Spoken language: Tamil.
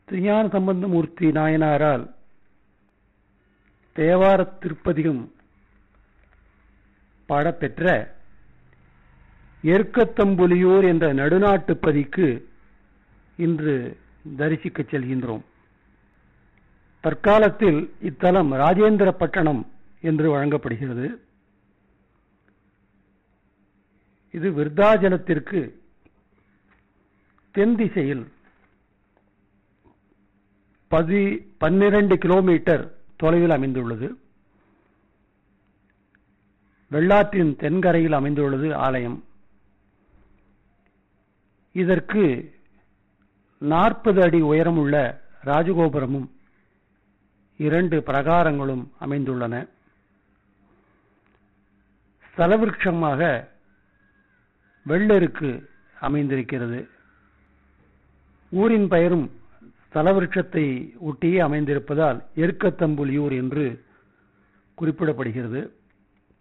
திருஞான சம்பந்தமூர்த்தி நாயனாரால் தேவார திருப்பதிகம் பாடப்பெற்ற எருக்கத்தம்புலியூர் என்ற நடுநாட்டுப்பதிக்கு இன்று தரிசிக்கச் செல்கின்றோம் தற்காலத்தில் இத்தலம் ராஜேந்திர பட்டணம் என்று வழங்கப்படுகிறது இது விருத்தாஜலத்திற்கு தென் திசையில் பதி பன்னிரண்டு கிலோமீட்டர் தொலைவில் அமைந்துள்ளது வெள்ளாற்றின் தென்கரையில் அமைந்துள்ளது ஆலயம் இதற்கு நாற்பது அடி உயரமுள்ள ராஜகோபுரமும் இரண்டு பிரகாரங்களும் அமைந்துள்ளன ஸ்தலவிருட்சமாக வெள்ளெருக்கு அமைந்திருக்கிறது ஊரின் பெயரும் ஸ்தலவிருட்சத்தை ஒட்டியே அமைந்திருப்பதால் எருக்கத்தம்புலியூர் என்று குறிப்பிடப்படுகிறது